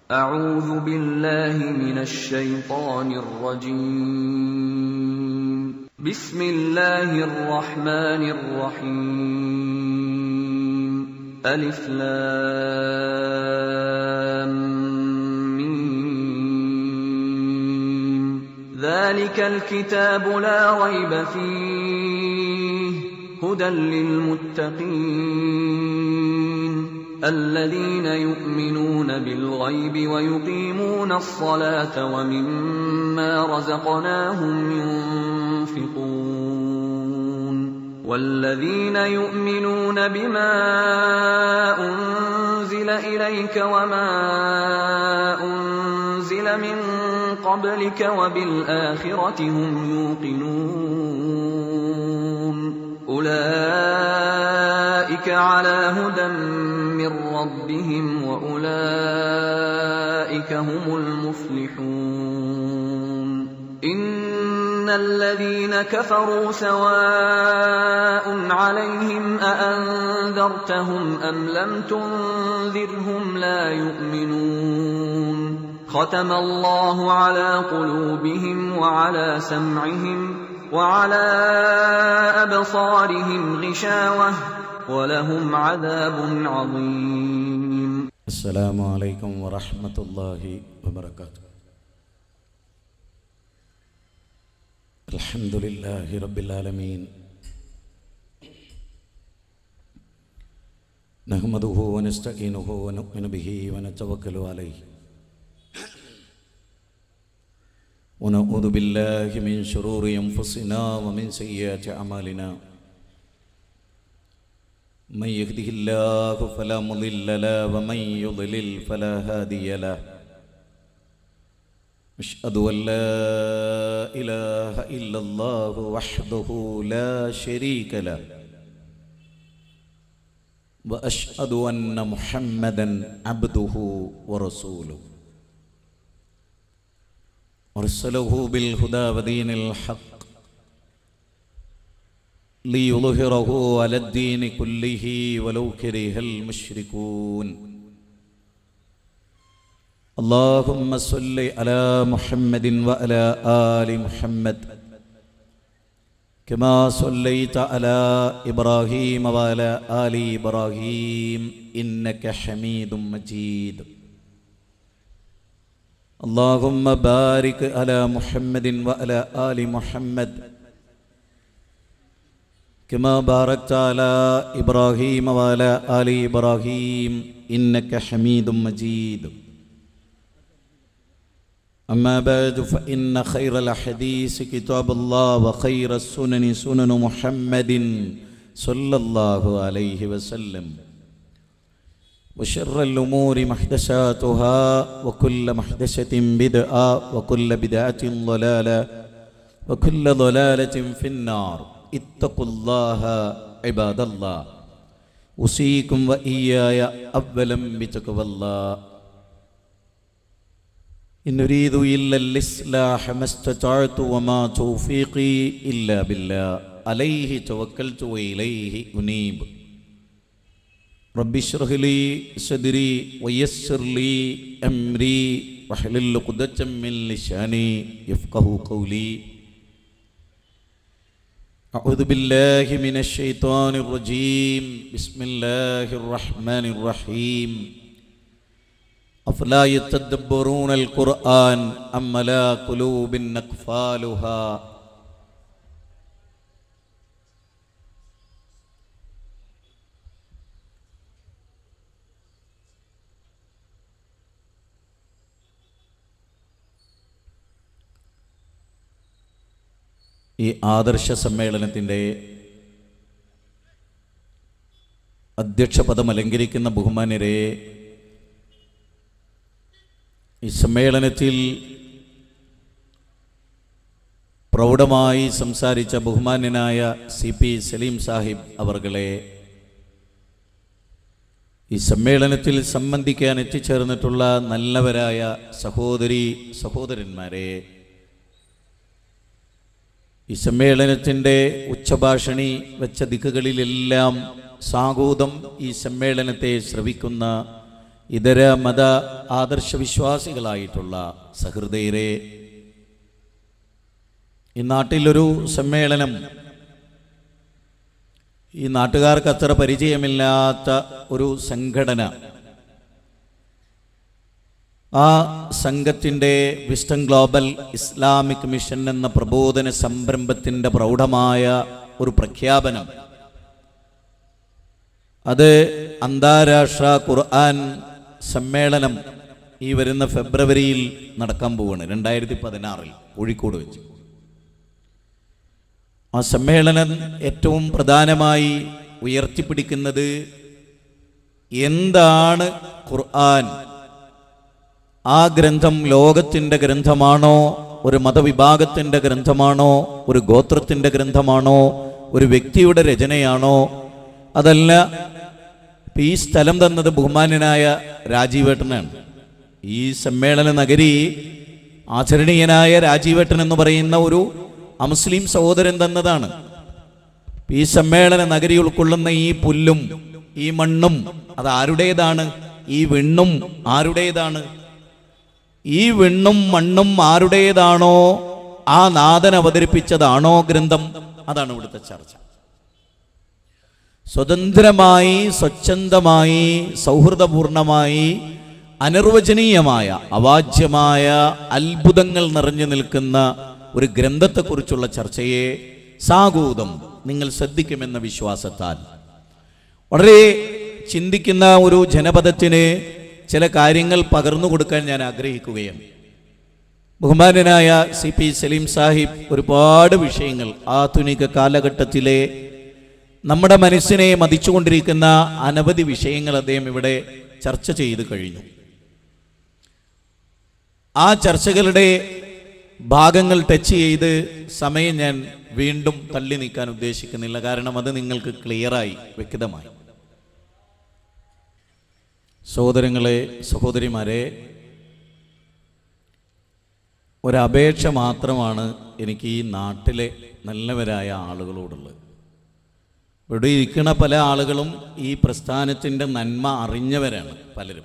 أعوذ بالله من الشيطان الرجيم بسم الله الرحمن الرحيم ألف لام ميم ذلك الكتاب لا ريب فيه هدى للمتقين الذين يؤمنون بالغيب ويقيمون الصلاة ومما رزقناهم ينفقون والذين يؤمنون بما أنزل إليك وما أنزل من قبلك وبالآخرة هم يوقنون أولئك على هدى من ربهم وأولئك هم المفلحون إن الذين كفروا سواء عليهم أأنذرتهم أم لم تنذرهم لا يؤمنون ختم الله على قلوبهم وعلى سمعهم وعلى أبصارهم غشاوة ولهم عذاب عظيم السلام عليكم ورحمة الله وبركاته الحمد لله رب العالمين نحمده ونستعينه ونؤمن به ونتوكل عليه ونعوذ بالله من شرور أنفسنا ومن سيئات أعمالنا من يهده الله فلا مضل له ومن يضلل فلا هادي له أشهد أن لا إله إلا الله وحده لا شريك له وأشهد أن محمدا عبده ورسوله أرسله بالهدى ودين الحق ليظهره على الدين كله ولو كره المشركون اللهم صل على محمد وعلى آل محمد كما صليت على إبراهيم وعلى آل إبراهيم إنك حميد مجيد اللهم بارك على محمد وعلى آل محمد كما باركت على إبراهيم وعلى آل إبراهيم إنك حميد مجيد أما بعد فإن خير الحديث كتاب الله وخير السنن سنن محمد صلى الله عليه وسلم وشر الأمور محدثاتها وكل محدثة بدعة وكل بدعة ضلالة وكل ضلالة في النار اتقوا الله عباد الله أوصيكم وإياي أولا بتقوى الله إن أريد إلا الإصلاح ما استطعت وما توفيقي إلا بالله عليه توكلت وإليه أنيب رب اشرح لي صدري ويسر لي أمري واحلل عقدة من لساني يفقه قولي أعوذ بالله من الشيطان الرجيم بسم الله الرحمن الرحيم أفلا يتدبرون القرآن أم لا قلوب أقفالها ഈ ആദർശ സമ്മേളനത്തിൻ്റെ അധ്യക്ഷ പദം അലങ്കരിക്കുന്ന ബഹുമാന്യരെ ഈ സമ്മേളനത്തിൽ പ്രൗഢമായി സംസാരിച്ച ബഹുമാന്യനായ സി പി സലീം സാഹിബ് അവർകളെ ഈ സമ്മേളനത്തിൽ സംബന്ധിക്കാൻ എത്തിച്ചേർന്നിട്ടുള്ള നല്ലവരായ സഹോദരി സഹോദരന്മാരെ ഈ സമ്മേളനത്തിൻ്റെ ഉച്ചഭാഷണി വെച്ച ദിക്കുകളിലെല്ലാം സാഗൂതം ഈ സമ്മേളനത്തെ ശ്രവിക്കുന്ന ഇതര മത ആദർശവിശ്വാസികളായിട്ടുള്ള സഹൃദയരെ ഈ നാട്ടിലൊരു സമ്മേളനം ഈ നാട്ടുകാർക്ക് അത്ര പരിചയമില്ലാത്ത ഒരു സംഘടന ആ സംഘത്തിൻ്റെ വിസ്റ്റൺ ഗ്ലോബൽ ഇസ്ലാമിക് മിഷൻ എന്ന പ്രബോധന സംരംഭത്തിൻ്റെ പ്രൗഢമായ ഒരു പ്രഖ്യാപനം അത് അന്താരാഷ്ട്ര ഖുർആൻ സമ്മേളനം ഈ വരുന്ന ഫെബ്രുവരിയിൽ നടക്കാൻ പോവുകയാണ് രണ്ടായിരത്തി പതിനാറിൽ കോഴിക്കോട് വെച്ച് ആ സമ്മേളനം ഏറ്റവും പ്രധാനമായി ഉയർത്തിപ്പിടിക്കുന്നത് എന്താണ് ഖുർആൻ ആ ഗ്രന്ഥം ലോകത്തിൻ്റെ ഗ്രന്ഥമാണോ ഒരു മതവിഭാഗത്തിൻ്റെ ഗ്രന്ഥമാണോ ഒരു ഗോത്രത്തിൻ്റെ ഗ്രന്ഥമാണോ ഒരു വ്യക്തിയുടെ രചനയാണോ അതല്ല ഇപ്പം ഈ സ്ഥലം തന്നത് ബഹുമാന്യനായ രാജീവേട്ടനാണ് ഈ സമ്മേളന നഗരി ആചരണീയനായ രാജീവേട്ടൻ എന്ന് പറയുന്ന ഒരു അമുസ്ലിം സഹോദരൻ തന്നതാണ് ഈ സമ്മേളന നഗരി ഉൾക്കൊള്ളുന്ന ഈ പുല്ലും ഈ മണ്ണും അത് ആരുടേതാണ് ഈ വിണ്ണും ആരുടേതാണ് ഈ വിണ്ണും മണ്ണും ആരുടേതാണോ ആ നാഥൻ അവതരിപ്പിച്ചതാണോ ഗ്രന്ഥം അതാണ് ഇവിടുത്തെ ചർച്ച സ്വതന്ത്രമായി സ്വച്ഛന്തമായി സൗഹൃദപൂർണമായി അനിർവചനീയമായ അവാച്യമായ അത്ഭുതങ്ങൾ നിറഞ്ഞു നിൽക്കുന്ന ഒരു ഗ്രന്ഥത്തെക്കുറിച്ചുള്ള ചർച്ചയെ സാഗൂതം നിങ്ങൾ ശ്രദ്ധിക്കുമെന്ന വിശ്വാസത്താൽ വളരെ ചിന്തിക്കുന്ന ഒരു ജനപദത്തിന് ചില കാര്യങ്ങൾ പകർന്നു കൊടുക്കാൻ ഞാൻ ആഗ്രഹിക്കുകയാണ് ബഹുമാനനായ സി പി സലീം സാഹിബ് ഒരുപാട് വിഷയങ്ങൾ ആധുനിക കാലഘട്ടത്തിലെ നമ്മുടെ മനസ്സിനെ മതിച്ചുകൊണ്ടിരിക്കുന്ന അനവധി വിഷയങ്ങൾ അദ്ദേഹം ഇവിടെ ചർച്ച ചെയ്തു കഴിഞ്ഞു ആ ചർച്ചകളുടെ ഭാഗങ്ങൾ ടച്ച് ചെയ്ത് സമയം ഞാൻ വീണ്ടും തള്ളി നീക്കാൻ ഉദ്ദേശിക്കുന്നില്ല കാരണം അത് നിങ്ങൾക്ക് ക്ലിയറായി വ്യക്തമായി സഹോദരങ്ങളെ സഹോദരിമാരെ ഒരപേക്ഷ മാത്രമാണ് എനിക്ക് ഈ നാട്ടിലെ നല്ലവരായ ആളുകളോടുള്ളത് ഇവിടെ ഇരിക്കുന്ന പല ആളുകളും ഈ പ്രസ്ഥാനത്തിൻ്റെ നന്മ അറിഞ്ഞവരാണ് പലരും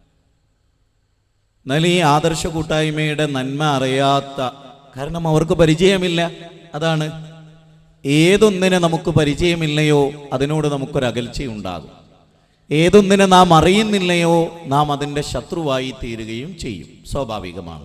എന്നാൽ ഈ ആദർശ കൂട്ടായ്മയുടെ നന്മ അറിയാത്ത കാരണം അവർക്ക് പരിചയമില്ല അതാണ് ഏതൊന്നിനെ നമുക്ക് പരിചയമില്ലയോ അതിനോട് നമുക്കൊരു അകൽച്ചയുണ്ടാകും ഏതൊന്നിനെ നാം അറിയുന്നില്ലയോ നാം അതിൻ്റെ ശത്രുവായി തീരുകയും ചെയ്യും സ്വാഭാവികമാണ്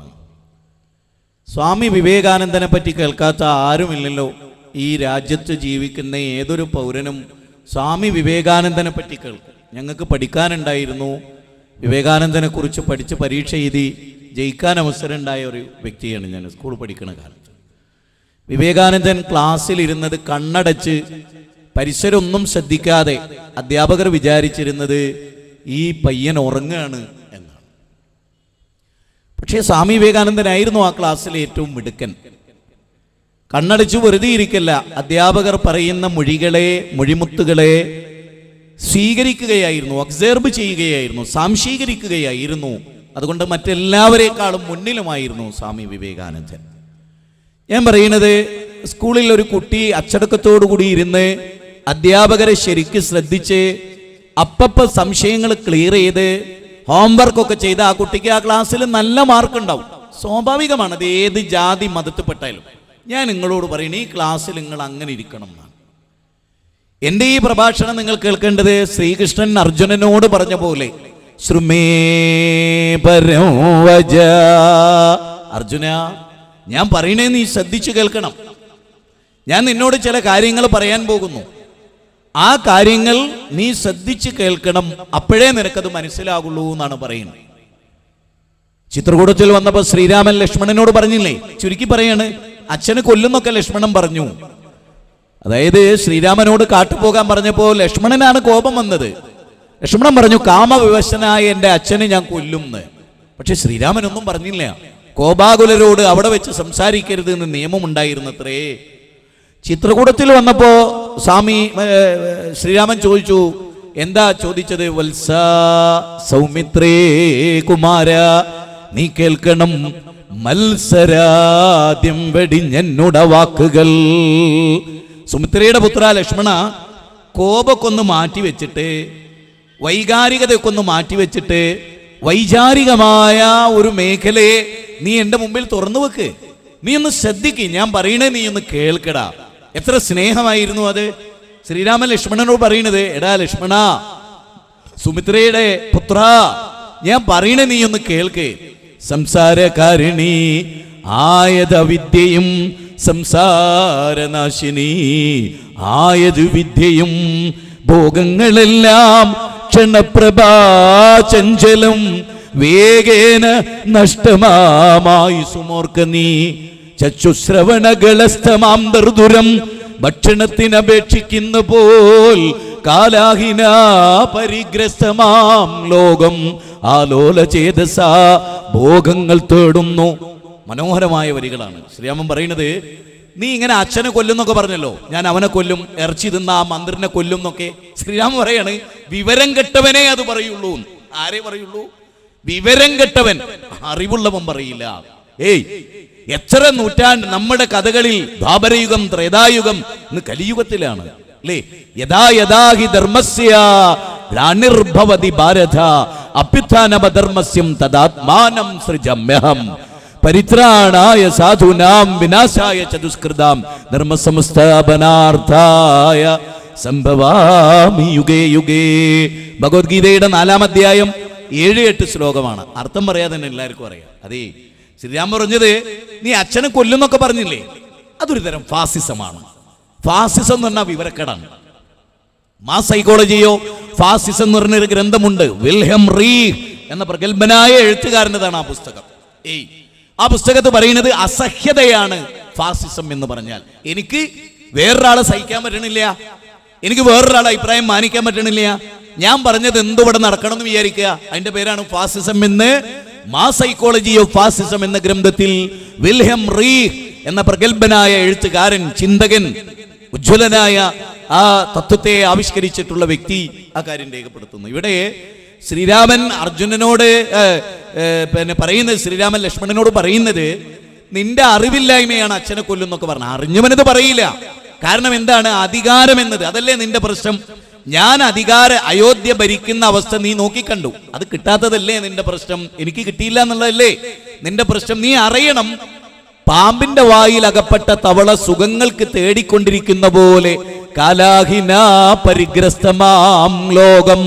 സ്വാമി വിവേകാനന്ദനെ പറ്റി കേൾക്കാത്ത ആരുമില്ലല്ലോ ഈ രാജ്യത്ത് ജീവിക്കുന്ന ഏതൊരു പൗരനും സ്വാമി വിവേകാനന്ദനെ പറ്റി കേൾക്കും ഞങ്ങൾക്ക് പഠിക്കാനുണ്ടായിരുന്നു വിവേകാനന്ദനെ കുറിച്ച് പഠിച്ച് പരീക്ഷ എഴുതി ജയിക്കാൻ അവസരം ഉണ്ടായ ഒരു വ്യക്തിയാണ് ഞാൻ സ്കൂൾ പഠിക്കുന്ന കാലത്ത് വിവേകാനന്ദൻ ക്ലാസ്സിൽ ഇരുന്നത് കണ്ണടച്ച് പരിസരമൊന്നും ശ്രദ്ധിക്കാതെ അധ്യാപകർ വിചാരിച്ചിരുന്നത് ഈ പയ്യൻ ഉറങ്ങുകയാണ് എന്നാണ് പക്ഷേ സ്വാമി വിവേകാനന്ദനായിരുന്നു ആ ക്ലാസ്സിലെ ഏറ്റവും മിടുക്കൻ കണ്ണടച്ചു വെറുതെ ഇരിക്കല്ല അധ്യാപകർ പറയുന്ന മൊഴികളെ മൊഴിമുത്തുകളെ സ്വീകരിക്കുകയായിരുന്നു ഒബ്സർവ് ചെയ്യുകയായിരുന്നു സാംശീകരിക്കുകയായിരുന്നു അതുകൊണ്ട് മറ്റെല്ലാവരെക്കാളും മുന്നിലുമായിരുന്നു സ്വാമി വിവേകാനന്ദൻ ഞാൻ പറയുന്നത് സ്കൂളിൽ ഒരു കുട്ടി അച്ചടക്കത്തോടു കൂടി ഇരുന്ന് അധ്യാപകരെ ശരിക്ക് ശ്രദ്ധിച്ച് അപ്പപ്പ സംശയങ്ങൾ ക്ലിയർ ചെയ്ത് ഹോംവർക്ക് ഒക്കെ ചെയ്ത് ആ കുട്ടിക്ക് ആ ക്ലാസ്സിൽ നല്ല മാർക്ക് ഉണ്ടാവും സ്വാഭാവികമാണ് അത് ഏത് ജാതി മതത്തിൽപ്പെട്ടാലും ഞാൻ നിങ്ങളോട് പറയുന്നത് ഈ ക്ലാസ്സിൽ നിങ്ങൾ അങ്ങനെ ഇരിക്കണം എന്നാണ് എന്റെ ഈ പ്രഭാഷണം നിങ്ങൾ കേൾക്കേണ്ടത് ശ്രീകൃഷ്ണൻ അർജുനനോട് പറഞ്ഞ പോലെ ശ്രുമേ പരം വജ അർജുന ഞാൻ പറയണേ നീ ശ്രദ്ധിച്ചു കേൾക്കണം ഞാൻ നിന്നോട് ചില കാര്യങ്ങൾ പറയാൻ പോകുന്നു ആ കാര്യങ്ങൾ നീ ശ്രദ്ധിച്ച് കേൾക്കണം അപ്പോഴേ നിനക്കത് മനസ്സിലാകുള്ളൂ എന്നാണ് പറയുന്നത് ചിത്രകൂടത്തിൽ വന്നപ്പോൾ ശ്രീരാമൻ ലക്ഷ്മണനോട് പറഞ്ഞില്ലേ ചുരുക്കി പറയാണ് അച്ഛന് കൊല്ലുന്നൊക്കെ ലക്ഷ്മണൻ പറഞ്ഞു അതായത് ശ്രീരാമനോട് കാട്ടുപോകാൻ പറഞ്ഞപ്പോൾ ലക്ഷ്മണനാണ് കോപം വന്നത് ലക്ഷ്മണൻ പറഞ്ഞു കാമവിവശനായ എൻ്റെ അച്ഛനെ ഞാൻ കൊല്ലുന്ന് പക്ഷെ ശ്രീരാമനൊന്നും പറഞ്ഞില്ല കോപാകുലരോട് അവിടെ വെച്ച് സംസാരിക്കരുത് എന്ന് നിയമമുണ്ടായിരുന്നത്രേ ചിത്രകൂടത്തിൽ വന്നപ്പോ സ്വാമി ഏ, ശ്രീരാമൻ ചോദിച്ചു എന്താ ചോദിച്ചത് വത്സ സൗമിത്രേ കുമാര നീ കേൾക്കണം മത്സരാദ്യം വെടിഞ്ഞെന്നുട വാക്കുകൾ സുമിത്രയുടെ പുത്ര ലക്ഷ്മണ കോപക്കൊന്ന് മാറ്റി വെച്ചിട്ട് വൈകാരികതയൊക്കെ ഒന്ന് മാറ്റി വെച്ചിട്ട് വൈചാരികമായ ഒരു മേഖലയെ നീ എൻ്റെ മുമ്പിൽ തുറന്നു വെക്ക് നീ ഒന്ന് ശ്രദ്ധിക്ക് ഞാൻ പറയണേ നീ ഒന്ന് കേൾക്കടാ എത്ര സ്നേഹമായിരുന്നു അത് ശ്രീരാമൻ ലക്ഷ്മണനോട് പറയണത് എടാ ലക്ഷ്മണ സുമിത്രയുടെ പുത്ര ഞാൻ പറയണേ നീ ഒന്ന് കേൾക്ക് സംസാരകാരിണി ആയത് വിദ്യയും സംസാരനാശിനി ആയത് വിദ്യയും ഭോഗങ്ങളെല്ലാം ക്ഷണപ്രഭാചഞ്ചലം വേഗേന നഷ്ടമാമായി സുമോർക്ക നീ ചച്ചുശ്രവണകളസ്ഥമാം ദർദുരം ഭക്ഷണത്തിനപേക്ഷിക്കുന്ന പോൽ കാലാഹിന പരിഗ്രസ്തമാം ലോകം ആലോല ചേതസ ഭോഗങ്ങൾ തേടുന്നു മനോഹരമായ വരികളാണ് ശ്രീരാമൻ പറയുന്നത് നീ ഇങ്ങനെ അച്ഛനെ കൊല്ലുന്നൊക്കെ പറഞ്ഞല്ലോ ഞാൻ അവനെ കൊല്ലും ഇറച്ചി തിന്ന ആ മന്ത്രിനെ കൊല്ലും എന്നൊക്കെ ശ്രീരാമൻ പറയാണ് വിവരം കെട്ടവനെ അത് പറയുള്ളൂ ആരെ പറയുള്ളൂ വിവരം കെട്ടവൻ അറിവുള്ളവൻ പറയില്ല ഏയ് എത്ര നൂറ്റാണ്ട് നമ്മുടെ കഥകളിൽ ദ്വാപരയുഗം ത്രേതായുഗം ഇന്ന് കലിയുഗത്തിലാണ് അല്ലേ യഥാ യഥാ ഹി ധർമ്മസ്യ ഗ്ലാനിർഭവതി ഭാരത അഭ്യുത്ഥാനമധർമ്മസ്യം തദാത്മാനം സൃജമ്യഹം പരിത്രാണായ സാധൂനാം വിനാശായ ചതുഷ്കൃതാം ധർമ്മസംസ്ഥാപനാർത്ഥായ സംഭവാമി യുഗേ യുഗേ ഭഗവത്ഗീതയുടെ നാലാം അധ്യായം ഏഴ് എട്ട് ശ്ലോകമാണ് അർത്ഥം പറയാതെ തന്നെ എല്ലാവർക്കും അറിയാം അതേ ശ്രീരാം പറഞ്ഞത് നീ അച്ഛനെ കൊല്ലുന്നൊക്കെ പറഞ്ഞില്ലേ അതൊരു തരം ഫാസിസമാണ് ഫാസിസം എന്ന് പറഞ്ഞാൽ വിവരക്കേടാണ് മാ സൈക്കോളജിയോ ഫാസിസം എന്ന് പറഞ്ഞൊരു ഗ്രന്ഥമുണ്ട് വിൽഹം റീ എന്ന പ്രഗത്ഭനായ എഴുത്തുകാരൻ്റെതാണ് ആ പുസ്തകം ഏയ് ആ പുസ്തകത്ത് പറയുന്നത് അസഹ്യതയാണ് ഫാസിസം എന്ന് പറഞ്ഞാൽ എനിക്ക് വേറൊരാളെ സഹിക്കാൻ പറ്റണില്ല എനിക്ക് വേറൊരാളെ അഭിപ്രായം മാനിക്കാൻ പറ്റണില്ല ഞാൻ പറഞ്ഞത് എന്തുവിടെ നടക്കണം എന്ന് വിചാരിക്കുക അതിന്റെ പേരാണ് ഫാസിസം എന്ന് മാ സൈക്കോളജി ഓഫ് ഫാസിസം എന്ന ഗ്രന്ഥത്തിൽ വിൽഹം റീ എന്ന പ്രഗത്ഭനായ എഴുത്തുകാരൻ ചിന്തകൻ ഉജ്ജ്വലനായ ആ തത്വത്തെ ആവിഷ്കരിച്ചിട്ടുള്ള വ്യക്തി ആ കാര്യം രേഖപ്പെടുത്തുന്നു ഇവിടെ ശ്രീരാമൻ അർജുനനോട് ഏ, ഏ, പിന്നെ പറയുന്നത് ശ്രീരാമൻ ലക്ഷ്മണനോട് പറയുന്നത് നിന്റെ അറിവില്ലായ്മയാണ് അച്ഛനെ കൊല്ലുന്നൊക്കെ പറഞ്ഞു അറിഞ്ഞവനത് പറയില്ല കാരണം എന്താണ് അധികാരം എന്നത് അതല്ലേ നിന്റെ പ്രശ്നം ഞാൻ അധികാര അയോധ്യ ഭരിക്കുന്ന അവസ്ഥ നീ നോക്കിക്കണ്ടു അത് കിട്ടാത്തതല്ലേ നിന്റെ പ്രശ്നം എനിക്ക് കിട്ടിയില്ല എന്നുള്ളതല്ലേ നിന്റെ പ്രശ്നം നീ അറിയണം പാമ്പിന്റെ വായിൽ അകപ്പെട്ട തവള സുഖങ്ങൾക്ക് തേടിക്കൊണ്ടിരിക്കുന്ന പോലെ കാലാഹിന പരിഗ്രസ്തമാം ലോകം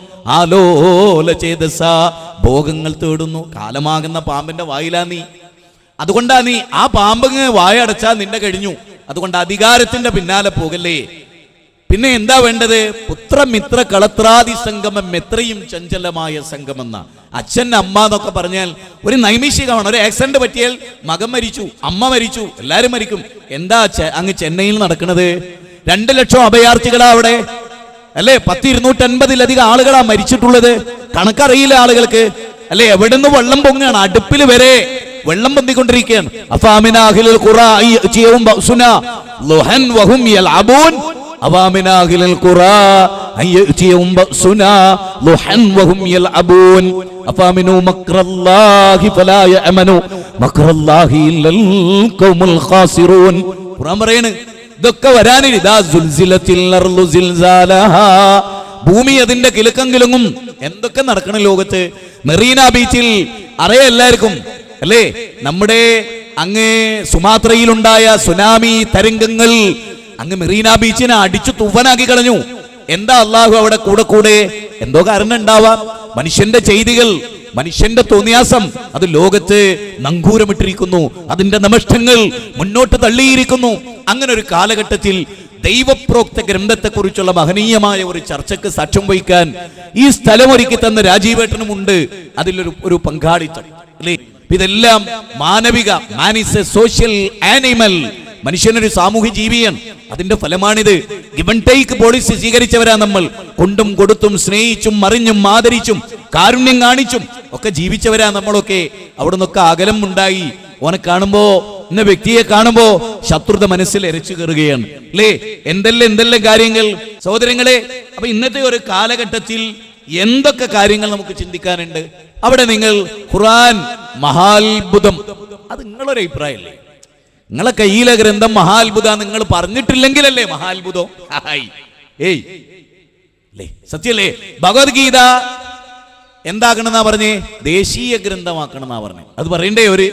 ആലോല ചേതസ ഭോഗങ്ങൾ തേടുന്നു കാലമാകുന്ന പാമ്പിന്റെ വായിലാ നീ അതുകൊണ്ടാ നീ ആ പാമ്പ് വായടച്ചാ നിന്റെ കഴിഞ്ഞു അതുകൊണ്ട് അധികാരത്തിന്റെ പിന്നാലെ പോകല്ലേ പിന്നെ എന്താ വേണ്ടത് പുത്രമിത്ര കളത്രാദി സംഗമം എത്രയും ചഞ്ചലമായ സംഗമെന്ന അച്ഛൻ അമ്മ എന്നൊക്കെ പറഞ്ഞാൽ ഒരു നൈമിഷികമാണ് ഒരു ആക്സിഡന്റ് പറ്റിയാൽ മകൻ മരിച്ചു അമ്മ മരിച്ചു എല്ലാരും മരിക്കും എന്താ ചെ- അങ്ങ് ചെന്നൈയിൽ നടക്കുന്നത് രണ്ട് ലക്ഷം അഭയാർത്ഥികളാ അവിടെ അല്ലേ പത്ത് ഇരുന്നൂറ്റൻപതിലധികം ആളുകളാ മരിച്ചിട്ടുള്ളത് കണക്കറിയില്ല ആളുകൾക്ക് അല്ലെ എവിടുന്ന് വെള്ളം പൊങ്ങുകയാണ് അടുപ്പിൽ വരെ വെള്ളം പൊന്തിക്കൊണ്ടിരിക്കുകയാണ് അഫാമിനാഹിലുൽ ഖുറാ അയ്യഅ്തിയഹും ബഅസുനാ ളുഹൻ വഹും യൽഅബൂൻ അഫാമിനാഹിലുൽ ഖുറാ അയ്യഅ്തിയഹും ബഅസുനാ ളുഹൻ വഹും യൽഅബൂൻ അഫാമിനു മക്രല്ലാഹി ഫലാ യഅമനു മക്രല്ലാഹി ഇല്ലൽ ഖൗമുൽ ഖാസിറൂൻ ഖുർആൻ പറയാണ് ഇതൊക്കെ വരാനില്ല ഇദാ സുൽസിലത്തിൽ അർളു സിൽസാലഹാ ഭൂമി അതിന്റെ കിലുക്കം കിലുങ്ങും എന്തൊക്കെ നടക്കണം ലോകത്ത് മെറീന ബീച്ചിൽ അറിയ എല്ലാവർക്കും അല്ലേ നമ്മുടെ അങ്ങ് സുമാത്രയിലുണ്ടായ സുനാമി തരംഗങ്ങൾ അങ്ങ് മെറീന ബീച്ചിനെ അടിച്ചു തുവനാക്കി കളഞ്ഞു എന്താ അള്ളാഹു അവിടെ കൂടെ കൂടെ എന്തോ കാരണം ഉണ്ടാവാം മനുഷ്യന്റെ ചെയ്തികൾ മനുഷ്യന്റെ തോന്നിയാസം അത് ലോകത്ത് നങ്കൂരമിട്ടിരിക്കുന്നു അതിന്റെ നമഷ്ടങ്ങൾ മുന്നോട്ട് തള്ളിയിരിക്കുന്നു അങ്ങനെ ഒരു കാലഘട്ടത്തിൽ ദൈവപ്രോക്ത ഗ്രന്ഥത്തെക്കുറിച്ചുള്ള മഹനീയമായ ഒരു ചർച്ചയ്ക്ക് സാക്ഷ്യം വഹിക്കാൻ ഈ സ്ഥലം ഒരുക്കി തന്ന രാജീവേട്ടനുമുണ്ട് അതിലൊരു ഒരു പങ്കാളിത്തം അല്ലേ ഇതെല്ലാം മാനവിക മാനിസ് എ സോഷ്യൽ ആനിമൽ മനുഷ്യനൊരു സാമൂഹ്യ ജീവിയാണ് അതിന്റെ ഫലമാണിത് ഗിവൺ ടേക്ക് പോളിസി സ്വീകരിച്ചവരാ നമ്മൾ കൊണ്ടും കൊടുത്തും സ്നേഹിച്ചും മറിഞ്ഞും ആദരിച്ചും കാരുണ്യം കാണിച്ചും ഒക്കെ ജീവിച്ചവരാ നമ്മളൊക്കെ അവിടെ നിന്നൊക്കെ അകലം ഉണ്ടായി ഓനെ കാണുമ്പോ ഇന്ന വ്യക്തിയെ കാണുമ്പോ ശത്രുത മനസ്സിൽ എരച്ചു കയറുകയാണ് അല്ലേ എന്തെല്ലാം എന്തെല്ലാം കാര്യങ്ങൾ സഹോദരങ്ങളെ അപ്പൊ ഇന്നത്തെ ഒരു കാലഘട്ടത്തിൽ എന്തൊക്കെ കാര്യങ്ങൾ നമുക്ക് ചിന്തിക്കാനുണ്ട് അവിടെ നിങ്ങൾ ഖുറാൻ മഹാത്ഭുതം അത് നിങ്ങളൊരു അഭിപ്രായമല്ലേ നിങ്ങളെ കയ്യിലെ ഗ്രന്ഥം മഹാത്ഭുത നിങ്ങൾ പറഞ്ഞിട്ടില്ലെങ്കിലല്ലേ മഹാത്ഭുതം ഹായ് ഏയ് അല്ലേ സത്യല്ലേ ഭഗവത്ഗീത എന്താക്കണമെന്നാ പറഞ്ഞേ ദേശീയ ഗ്രന്ഥമാക്കണമെന്നാ പറഞ്ഞേ അത് പറയണ്ടേ ഒരു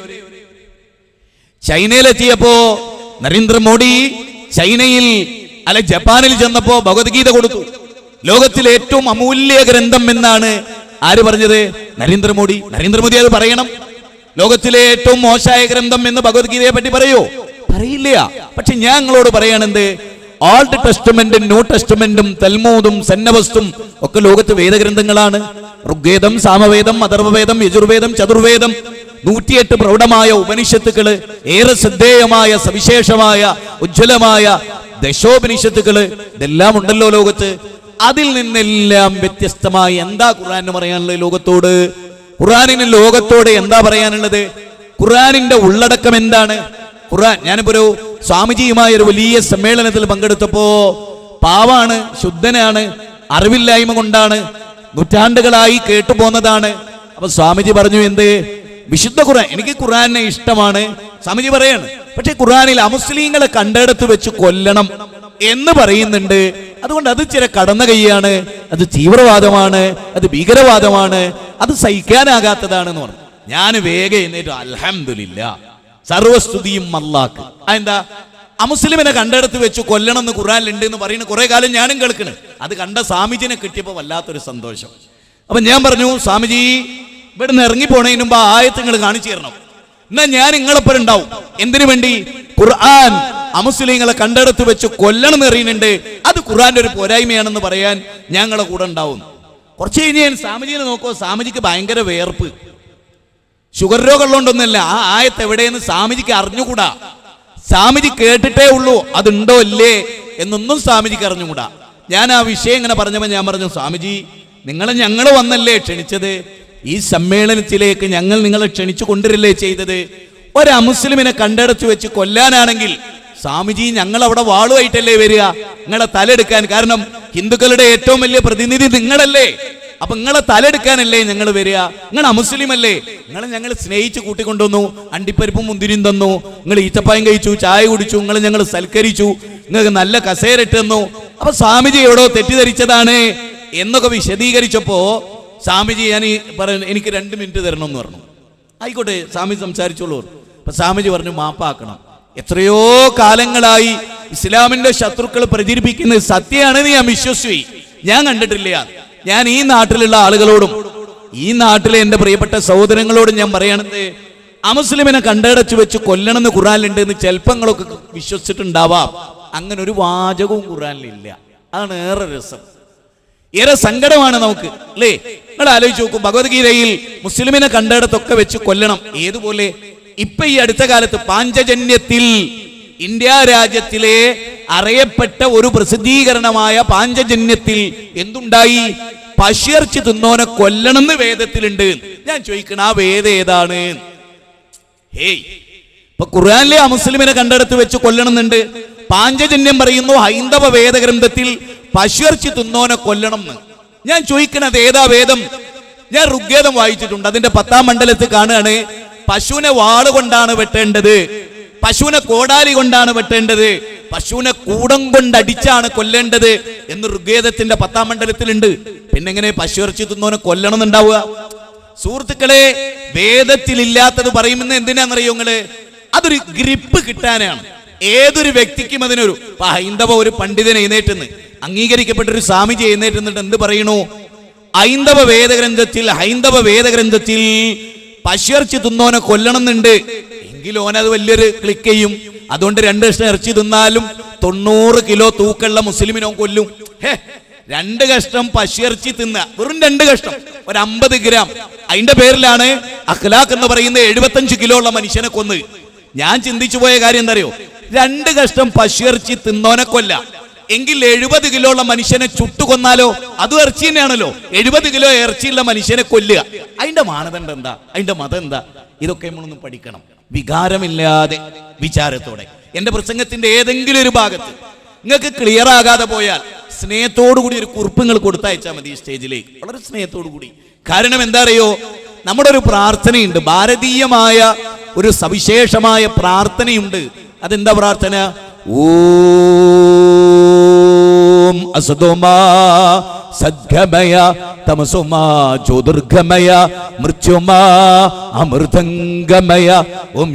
ചൈനയിലെത്തിയപ്പോ നരേന്ദ്രമോദി ചൈനയിൽ അല്ല ജപ്പാനിൽ ചെന്നപ്പോ ഭഗവത്ഗീത കൊടുത്തു ലോകത്തിലെ ഏറ്റവും അമൂല്യ ഗ്രന്ഥം എന്നാണ് ആര് പറഞ്ഞത് നരേന്ദ്രമോദി നരേന്ദ്രമോദി അത് പറയണം ലോകത്തിലെ ഏറ്റവും മോശമായ ഗ്രന്ഥം എന്ന് ഭഗവത്ഗീതയെ പറ്റി പറയോ പറയില്ല പക്ഷെ ഞാൻ നിങ്ങളോട് പറയണെന്ത് ഓൾഡ് ടെസ്റ്റമെന്റും ന്യൂ ടെസ്റ്റമെന്റും തൽമൂദും സന്നവസ്തും ഒക്കെ ലോകത്ത് വേദഗ്രന്ഥങ്ങളാണ് ഋഗ്വേദം സാമവേദം അഥർവവേദം യജുർവേദം ചതുർവേദം നൂറ്റിയെട്ട് പ്രൗഢമായ ഉപനിഷത്തുക്കള് ഏറെ ശ്രദ്ധേയമായ സവിശേഷമായ ഉജ്ജ്വലമായ ദശോപനിഷത്തുക്കള് ഇതെല്ലാം ഉണ്ടല്ലോ ലോകത്ത് അതിൽ നിന്നെല്ലാം വ്യത്യസ്തമായി എന്താ ഖുർആന് പറയാനുള്ളത് ലോകത്തോട് ഖുർആനിന് ലോകത്തോട് എന്താ പറയാനുള്ളത് ഖുർആനിന്റെ ഉള്ളടക്കം എന്താണ് ഖുർആൻ ഞാനിപ്പോ ഒരു സ്വാമിജിയുമായ ഒരു വലിയ സമ്മേളനത്തിൽ പങ്കെടുത്തപ്പോ പാവാണ് ശുദ്ധനാണ് അറിവില്ലായ്മ കൊണ്ടാണ് നൂറ്റാണ്ടുകളായി കേട്ടുപോന്നതാണ് അപ്പൊ സ്വാമിജി പറഞ്ഞു എന്ത് വിശുദ്ധ ഖുർആൻ എനിക്ക് ഖുർആനെ ഇഷ്ടമാണ് സ്വാമിജി പറയാണ് പക്ഷെ ഖുർആനിൽ അമുസ്ലിങ്ങളെ കണ്ടെടുത്ത് വെച്ച് കൊല്ലണം എന്ന് പറയുന്നുണ്ട് അതുകൊണ്ട് അത് ചില കടന്ന കൈയാണ് അത് തീവ്രവാദമാണ് അത് ഭീകരവാദമാണ് അത് സഹിക്കാനാകാത്തതാണെന്ന് പറഞ്ഞു ഞാൻ വേഗം എന്നിട്ട് അൽഹംദുലില്ല സർവസ്തുതിയും അല്ലാക്ക് അതെന്താ അമുസ്ലിമിനെ കണ്ടെടുത്ത് വെച്ച് കൊല്ലണം എന്ന് ഖുറാനിലുണ്ട് എന്ന് പറയുന്ന കുറെ കാലം ഞാനും കേൾക്കണ് അത് കണ്ട സ്വാമിജിനെ കിട്ടിയപ്പോൾ വല്ലാത്തൊരു സന്തോഷം അപ്പൊ ഞാൻ പറഞ്ഞു സ്വാമിജി ഇവിടുന്ന് ഇറങ്ങി പോണതിന് മുമ്പ് ആ ആയത്ത് നിങ്ങൾ കാണിച്ചു തരണം എന്നാ ഞാൻ നിങ്ങളെപ്പോഴും ഉണ്ടാവും എന്തിനു വേണ്ടി ഖുർആൻ അമുസ്ലിങ്ങളെ കണ്ടെടുത്ത് വെച്ച് കൊല്ലണം എന്ന് അറിയുന്നുണ്ട് അത് ഖുർആന്റെ ഒരു പോരായ്മയാണെന്ന് പറയാൻ ഞങ്ങളെ കൂടെ ഉണ്ടാവും കുറച്ച് കഴിഞ്ഞ് ഞാൻ സ്വാമിജിനെ നോക്കുമോ സ്വാമിജിക്ക് ഭയങ്കര വേർപ്പ് ഷുഗർ രോഗം ഉള്ളതുകൊണ്ടൊന്നുമല്ല ആ ആയത്ത് എവിടെയെന്ന് സ്വാമിജിക്ക് അറിഞ്ഞുകൂടാ സ്വാമിജി കേട്ടിട്ടേ ഉള്ളൂ അതുണ്ടോ ഇല്ലേ എന്നൊന്നും സ്വാമിജിക്ക് അറിഞ്ഞുകൂടാ ഞാൻ ആ വിഷയം ഇങ്ങനെ പറഞ്ഞപ്പോൾ ഞാൻ പറഞ്ഞു സ്വാമിജി നിങ്ങളെ ഞങ്ങൾ വന്നല്ലേ ക്ഷണിച്ചത് ഈ സമ്മേളനത്തിലേക്ക് ഞങ്ങൾ നിങ്ങളെ ക്ഷണിച്ചു കൊണ്ടുവരില്ലേ ചെയ്തത് ഒരു അമുസ്ലിമിനെ കണ്ടെടുത്ത് വെച്ച് കൊല്ലാനാണെങ്കിൽ സ്വാമിജി ഞങ്ങൾ അവിടെ വാളുമായിട്ടല്ലേ വരിക നിങ്ങളെ തലെടുക്കാൻ കാരണം ഹിന്ദുക്കളുടെ ഏറ്റവും വലിയ പ്രതിനിധി നിങ്ങളല്ലേ അപ്പൊ നിങ്ങളെ തലെടുക്കാനല്ലേ ഞങ്ങൾ വരിക നിങ്ങൾ അമുസ്ലിം അല്ലേ നിങ്ങളെ ഞങ്ങൾ സ്നേഹിച്ച് കൂട്ടിക്കൊണ്ടുവന്നു അണ്ടിപ്പരിപ്പും മുന്തിരിയും തന്നു നിങ്ങൾ ഈത്തപ്പായം കഴിച്ചു ചായ കുടിച്ചു നിങ്ങൾ ഞങ്ങൾ സൽക്കരിച്ചു നിങ്ങൾക്ക് നല്ല കസേര ഇട്ട് തന്നു അപ്പൊ സ്വാമിജി എവിടോ തെറ്റിദ്ധരിച്ചതാണ് എന്നൊക്കെ വിശദീകരിച്ചപ്പോ സ്വാമിജി ഞാൻ ഈ പറയുന്ന എനിക്ക് രണ്ട് മിനിറ്റ് തരണം എന്ന് പറഞ്ഞു ആയിക്കോട്ടെ സ്വാമി സംസാരിച്ചോളൂ അപ്പൊ സ്വാമിജി പറഞ്ഞു മാപ്പാക്കണം എത്രയോ കാലങ്ങളായി ഇസ്ലാമിന്റെ ശത്രുക്കൾ പ്രചരിപ്പിക്കുന്നത് സത്യമാണെന്ന് ഞാൻ വിശ്വസിച്ചു ഞാൻ കണ്ടിട്ടില്ല ഞാൻ ഈ നാട്ടിലുള്ള ആളുകളോടും ഈ നാട്ടിലെ എന്റെ പ്രിയപ്പെട്ട സഹോദരങ്ങളോടും ഞാൻ പറയണത് അമുസ്ലിമിനെ കണ്ടടച്ചു വെച്ച് കൊല്ലണമെന്ന് ഖുറാനിലുണ്ട് എന്ന് ചിലപ്പങ്ങളൊക്കെ വിശ്വസിച്ചിട്ടുണ്ടാവാം അങ്ങനെ ഒരു വാചകവും ഖുറാനിലില്ല അതാണ് ഏറെ രസം ഏറെ സങ്കടമാണ് നമുക്ക് അല്ലേ നിങ്ങൾ ആലോചിച്ച് നോക്കൂ ഭഗവത്ഗീതയിൽ മുസ്ലിമിനെ കണ്ടിടത്തൊക്കെ വെച്ച് കൊല്ലണം ഏതുപോലെ ഇപ്പൊ ഈ അടുത്ത കാലത്ത് പാഞ്ചജന്യത്തിൽ ഇന്ത്യ രാജ്യത്തിലെ അറിയപ്പെട്ട ഒരു പ്രസിദ്ധീകരണമായ പാഞ്ചജന്യത്തിൽ എന്തുണ്ടായി പശിയർച്ച് തിന്നോനെ കൊല്ലണമെന്ന് വേദത്തിലുണ്ട് ഞാൻ ചോദിക്കണ ആ വേദം ഏതാണ് ഹേയ് ഇപ്പൊ ഖുർആനിലെ അമുസ്ലിമിനെ കണ്ടെടുത്ത് വെച്ച് കൊല്ലണമെന്നുണ്ട് പാഞ്ചജന്യം പറയുന്നു ഹൈന്ദവ വേദഗ്രന്ഥത്തിൽ പശുർച്ചി തിന്നോനെ കൊല്ലണം എന്ന് ഞാൻ ചോദിക്കണത് ഏതാ വേദം ഞാൻ ഋഗ്വേദം വായിച്ചിട്ടുണ്ട് അതിന്റെ പത്താം മണ്ഡലത്തിൽ കാണുകയാണ് പശുവിനെ വാള് കൊണ്ടാണ് വെട്ടേണ്ടത് പശുവിനെ കോടാലി കൊണ്ടാണ് വെട്ടേണ്ടത് പശുവിനെ കൂടം കൊണ്ടടിച്ചാണ് കൊല്ലേണ്ടത് എന്ന് ഋഗ്വേദത്തിന്റെ പത്താം മണ്ഡലത്തിലുണ്ട് പിന്നെങ്ങനെ പശു ഇറച്ചി തിന്നോനെ കൊല്ലണം എന്നുണ്ടാവുക സുഹൃത്തുക്കളെ വേദത്തിലില്ലാത്തത് പറയുമെന്ന് എന്തിനാണെന്നറിയോ നിങ്ങള് അതൊരു ഗ്രിപ്പ് കിട്ടാനാണ് ഏതൊരു വ്യക്തിക്കും അതിനൊരു ഇപ്പൊ ഹൈന്ദവ ഒരു പണ്ഡിതൻ എഴുന്നേറ്റുന്ന് അംഗീകരിക്കപ്പെട്ട ഒരു സ്വാമിജി എഴുന്നേറ്റുന്നിട്ട് എന്ത് പറയണു ഹൈന്ദവ വേദഗ്രന്ഥത്തിൽ ഹൈന്ദവ വേദഗ്രന്ഥത്തിൽ പശുയിറച്ചി തിന്നോനെ കൊല്ലണമെന്നുണ്ട് എങ്കിൽ ഓനത് വലിയൊരു ക്ലിക്ക് ചെയ്യും അതുകൊണ്ട് രണ്ട് കഷ്ണം ഇറച്ചി തിന്നാലും തൊണ്ണൂറ് കിലോ തൂക്കമുള്ള മുസ്ലിമിനോ കൊല്ലും ഹേ രണ്ട് കഷ്ണം പശുയിറച്ചി തിന്ന വെറും രണ്ട് കഷ്ണം ഒരു അമ്പത് ഗ്രാം അതിന്റെ പേരിലാണ് അഖ്ലാഖ് എന്ന് പറയുന്ന എഴുപത്തഞ്ച് കിലോ ഉള്ള മനുഷ്യനെ കൊന്ന് ഞാൻ ചിന്തിച്ചു പോയ കാര്യം എന്താ അറിയോ രണ്ട് കഷ്ണം പശുയിറച്ചി തിന്നോനെ കൊല്ല എങ്കിൽ എഴുപത് കിലോ ഉള്ള മനുഷ്യനെ ചുട്ടു കൊന്നാലോ അതും ഇറച്ചി തന്നെയാണല്ലോ എഴുപത് കിലോ ഇറച്ചിയുള്ള മനുഷ്യനെ കൊല്ലുക അതിന്റെ മാനദണ്ഡം എന്താ അതിന്റെ മതം എന്താ ഇതൊക്കെ നമ്മളൊന്നും പഠിക്കണം വികാരമില്ലാതെ വിചാരത്തോടെ എന്റെ പ്രസംഗത്തിന്റെ ഏതെങ്കിലും ഒരു ഭാഗത്ത് നിങ്ങൾക്ക് ക്ലിയർ ആകാതെ പോയാൽ സ്നേഹത്തോടു കൂടി ഒരു കുറിപ്പ് നിങ്ങൾ കൊടുത്തയച്ചാൽ മതി ഈ സ്റ്റേജിലേക്ക് വളരെ സ്നേഹത്തോടു കൂടി കാരണം എന്താ അറിയോ നമ്മുടെ ഒരു പ്രാർത്ഥനയുണ്ട് ഭാരതീയമായ ഒരു സവിശേഷമായ പ്രാർത്ഥനയുണ്ട് അതെന്താ പ്രാർത്ഥന ഓ ഓം അസതോമാ സദ്ഗമയ തമസുമാ ജ്യോതിർഗമയ മൃത്യുമാ അമൃതംഗമയ ഓം